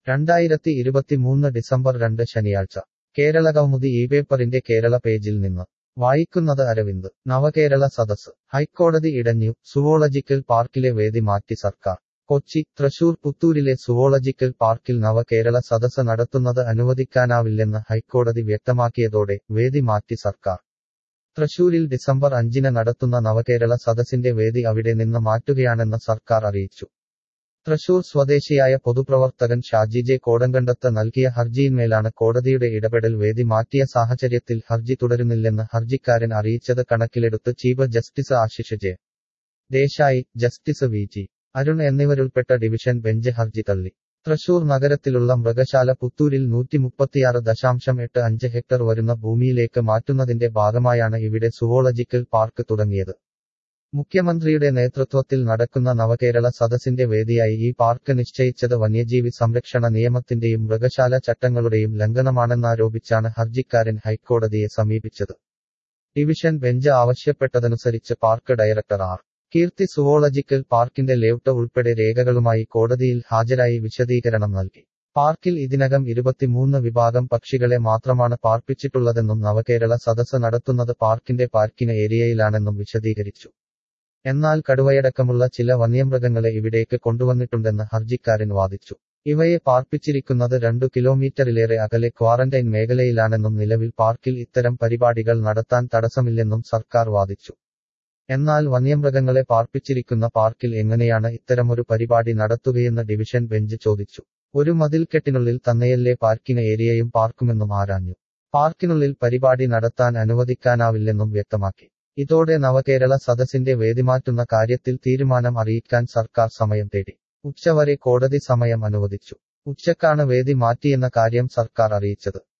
രണ്ടായിരത്തി ഇരുപത്തിമൂന്ന് ഡിസംബർ രണ്ട് ശനിയാഴ്ച കേരളകൗമുദി ഈ പേപ്പറിന്റെ കേരള പേജിൽ നിന്ന് വായിക്കുന്നത് അരവിന്ദ് നവകേരള സദസ് ഹൈക്കോടതി ഇടഞ്ഞു സുവോളജിക്കൽ പാർക്കിലെ വേദി മാറ്റി സർക്കാർ കൊച്ചി തൃശൂർ പുത്തൂരിലെ സുവോളജിക്കൽ പാർക്കിൽ നവകേരള സദസ് നടത്തുന്നത് അനുവദിക്കാനാവില്ലെന്ന് ഹൈക്കോടതി വ്യക്തമാക്കിയതോടെ വേദി മാറ്റി സർക്കാർ തൃശൂരിൽ ഡിസംബർ അഞ്ചിന് നടത്തുന്ന നവകേരള സദസ്സിന്റെ വേദി അവിടെ നിന്ന് മാറ്റുകയാണെന്ന് സർക്കാർ അറിയിച്ചു തൃശൂർ സ്വദേശിയായ പൊതുപ്രവർത്തകൻ ഷാജി ജെ കോടങ്കണ്ടത്ത് നൽകിയ ഹർജിയിന്മേലാണ് കോടതിയുടെ ഇടപെടൽ വേദി മാറ്റിയ സാഹചര്യത്തിൽ ഹർജി തുടരുന്നില്ലെന്ന് ഹർജിക്കാരൻ അറിയിച്ചത് കണക്കിലെടുത്ത് chief justice Ashish J Desai justice V G Arun എന്നിവരുൾപ്പെട്ട ഡിവിഷൻ ബെഞ്ച് ഹർജി തള്ളി തൃശൂർ നഗരത്തിലുള്ള മൃഗശാല പുത്തൂരിൽ നൂറ്റി മുപ്പത്തിയാറ് ദശാംശം എട്ട് അഞ്ച് ഹെക്ടർ വരുന്ന ഭൂമിയിലേക്ക് മാറ്റുന്നതിന്റെ ഭാഗമായാണ് ഇവിടെ സുവോളജിക്കൽ പാർക്ക് തുടങ്ങിയത് മുഖ്യമന്ത്രിയുടെ നേതൃത്വത്തിൽ നടക്കുന്ന നവകേരള സദസ്സിന്റെ വേദിയായി ഈ പാർക്ക് നിശ്ചയിച്ചത് വന്യജീവി സംരക്ഷണ നിയമത്തിന്റെയും മൃഗശാല ചട്ടങ്ങളുടെയും ലംഘനമാണെന്നാരോപിച്ചാണ് ഹർജിക്കാരൻ ഹൈക്കോടതിയെ സമീപിച്ചത് ഡിവിഷൻ ബെഞ്ച് ആവശ്യപ്പെട്ടതനുസരിച്ച് park director R Keerthi zoological പാർക്കിന്റെ ലേഔട്ട് ഉൾപ്പെടെ രേഖകളുമായി കോടതിയിൽ ഹാജരായി വിശദീകരണം നൽകി പാർക്കിൽ ഇതിനകം ഇരുപത്തിമൂന്ന് വിഭാഗം പക്ഷികളെ മാത്രമാണ് പാർപ്പിച്ചിട്ടുള്ളതെന്നും നവകേരള സദസ്സ് നടത്തുന്നത് പാർക്കിന്റെ പാർക്കിംഗ് ഏരിയയിലാണെന്നും വിശദീകരിച്ചു എന്നാൽ കടുവയടക്കമുള്ള ചില വന്യമൃഗങ്ങളെ ഇവിടേക്ക് കൊണ്ടുവന്നിട്ടുണ്ടെന്ന് ഹർജിക്കാരൻ വാദിച്ചു ഇവയെ പാർപ്പിച്ചിരിക്കുന്നത് രണ്ടു കിലോമീറ്ററിലേറെ അകലെ ക്വാറന്റൈൻ മേഖലയിലാണെന്നും നിലവിൽ പാർക്കിൽ ഇത്തരം പരിപാടികൾ നടത്താൻ തടസ്സമില്ലെന്നും സർക്കാർ വാദിച്ചു എന്നാൽ വന്യമൃഗങ്ങളെ പാർപ്പിച്ചിരിക്കുന്ന പാർക്കിൽ എങ്ങനെയാണ് ഇത്തരമൊരു പരിപാടി നടത്തുകയെന്ന് ഡിവിഷൻ ബെഞ്ച് ചോദിച്ചു ഒരു മതിൽക്കെട്ടിനുള്ളിൽ തന്നെയല്ലേ പാർക്കിംഗ് ഏരിയയും പാർക്കുമെന്നും ആരാഞ്ഞു പാർക്കിനുള്ളിൽ പരിപാടി നടത്താൻ അനുവദിക്കാനാവില്ലെന്നും വ്യക്തമാക്കി ഇതോടെ നവകേരള സദസ്സിന്റെ വേദിമാറ്റുന്ന കാര്യത്തിൽ തീരുമാനം അറിയിക്കാൻ സർക്കാർ സമയം തേടി ഉച്ചവരെ കോടതി സമയം അനുവദിച്ചു ഉച്ചക്കാണ് വേദി മാറ്റിയെന്ന കാര്യം സർക്കാർ അറിയിച്ചത്